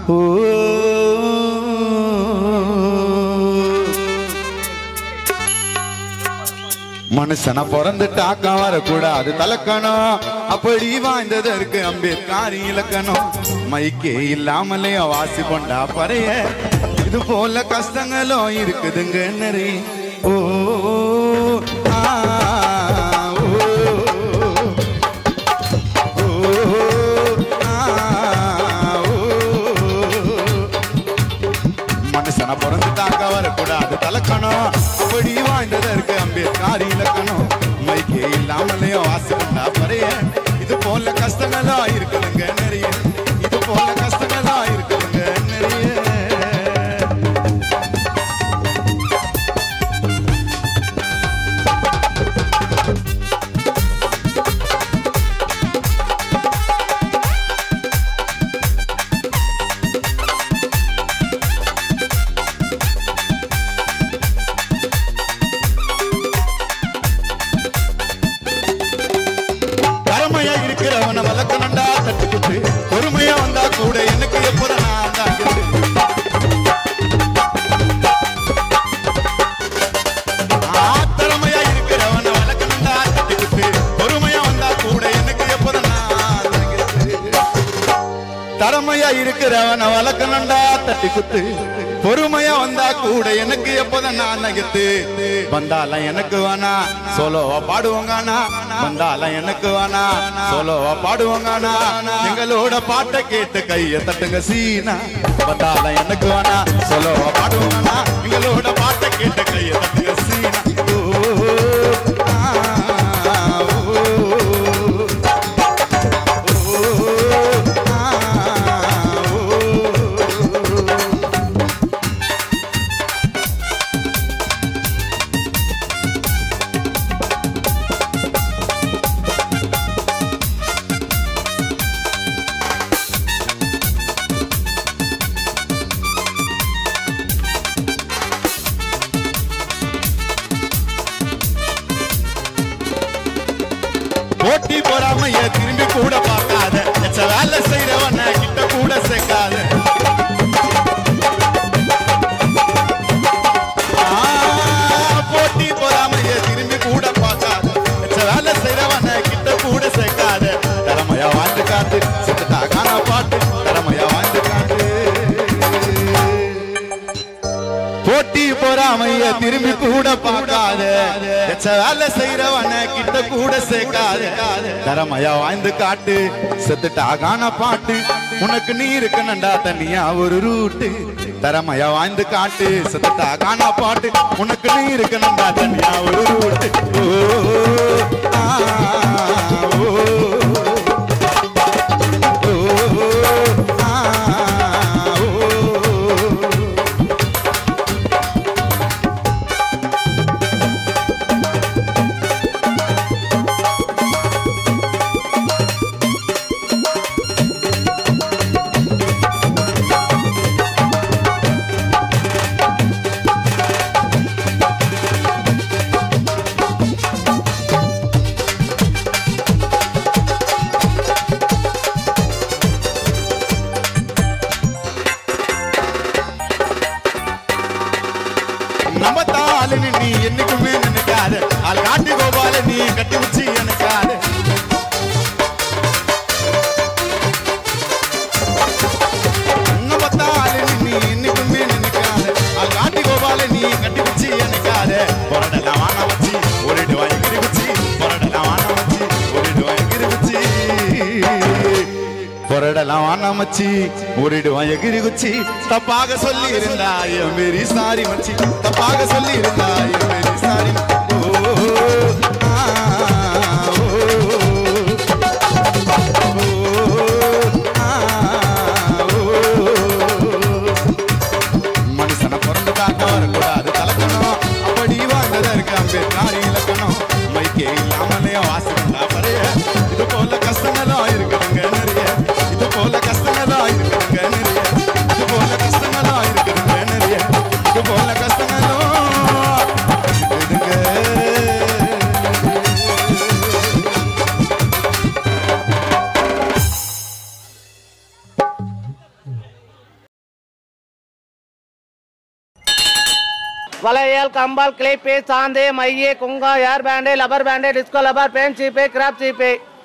ஓ மனுஷனா பிறந்துட்டாக்கா வரக்கூடாது தலக்கணும் அப்படி வாய்ந்ததற்கு அம்பேத்காரி இலக்கணம் மைக்கே இல்லாமலே வாசி கொண்டா பறைய இது போல கஷ்டங்களும் இருக்குதுங்க நிறைய ஓ ஆ, ஓ, ஓ, ஆ, ஓ. மனுஷனா பிறந்துட்டாக்க வரக்கூடாது தலக்கணும் அப்படி வாழ்ந்ததற்கு அம்பேத்கார் இலக்கணம் மைக்கே இல்லாமலையும் வாசகண்டா பறைய இது போல கஷ்டங்களா இருக்குதுங்க நிறைய இது போல கஷ்டங்களா இருக்குதுங்க நிறைய திறமையா இருக்கிறவன வளர்க்கணும்டா தட்டுக்குட்டு பொறுமையா வந்தா கூட எனக்கு எப்போத நான் தான் திறமையா இருக்கிறவன வளர்க்கணும்டா தட்டுக்குட்டு பொறுமையா வந்தா கூட எனக்கு எப்போத நான் திறமையா இருக்கிறவன வளர்க்கணும்டா தட்டி குத்து பொறுமையா வந்தா கூட எனக்கு எப்போதும் நான் நகத்து வந்தாலும் எனக்கு வேணா சோலோவா பாடுவாங்கண்ணா வந்தாலும் எனக்கு வேணா சோலோவா பாடுவாங்கண்ணா எங்களோட பாட்டை கேட்டு கைய தட்டுங்க சீனா வந்தாலும் எனக்கு வேணா சோலோவா பாடுவாங்கண்ணா எங்களோட பாட்டை கேட்டு கைய தட்டுங்க சீனா ஓ, ஆ, ஓ. போட்டி பொறாமைய திரும்பி கூட பார்க்காத எச்ச வேலை செய்யறவன கிட்ட கூட சேர்க்காத ஆ, போட்டி பொறாமைய திரும்பி கூட பார்க்காத எச்ச வேலை செய்யறவன கிட்ட கூட சேர்க்காத திறமையா வாழ்ந்து காட்டு செத்துட்டா காண பாட்டு திறமையா வாழ்ந்து காட்டு போட்டி பொறாமைய திரும்பி கூட பார்க்காத எச்ச வேலை செய்யறவன கிட்ட கூட சேர்க்காத திறமையா வாழ்ந்து காட்டு செத்துட்டா காண பாட்டு உனக்கு நீ இருக்கணும்டா தனியா ஒரு ரூட்டு திறமையா வாழ்ந்து காட்டு செத்துட்டா காண பாட்டு உனக்கு நீ இருக்கணும்டா தனியா ஒரு ரூட்டு ஓ, ஆ, ஓ, ஓ, ஆ, ஓ. நம்ம தாளுன்னு நீ என்னைக்குமே நினைக்காத ஆள் காட்டி கோபால நீ கட்டி வச்சு எனக்காத நம்ம தாளுன்னு நீ என்னைக்குமே நினைக்காத ஆள் காட்டி கோபால நீ கட்டி வச்சு எனக்காத பொரடலாம் வான வச்சு ஒரு இடுவா எகிரி வச்சு பொரடலாம் வான வச்சு ஒரு இடுவா எகிரி வச்சு பொரடலாம் வான மச்சி ஓடிடுவான் எகிரி குச்சி தப்பாக சொல்லி இருந்தாய் மேரி சாரி மச்சி தப்பாக சொல்லி இருந்தாய் மேரி சாரி ஓ, ஆ, ஓ, ஓ, ஆ, ஓ. மனுஷனை பிறந்துட்டாக்க வரக்கூடாது தலக்கணும் அப்படி வாழ்ந்ததற்கு அம்பேத்கார் இலக்கணம் மைக்கே இல்லாமலே வாசகண்டா பறைய இது போல கஷ்டங்களும் இருக்குதுங்க நிறைய இது போல கஷ்டங்களும் இருக்குதுங்க நிறைய இது போல கஷ்டங்களும் இருக்குதுங்க நிறைய இது போல கஷ்டங்களும் இருக்குதுங்க வளையல் கம்பால் கிளிப்பு சாந்து மைய குங்கா hair band rubber band disco rubber band சீப்பு கிராப் சீப்பு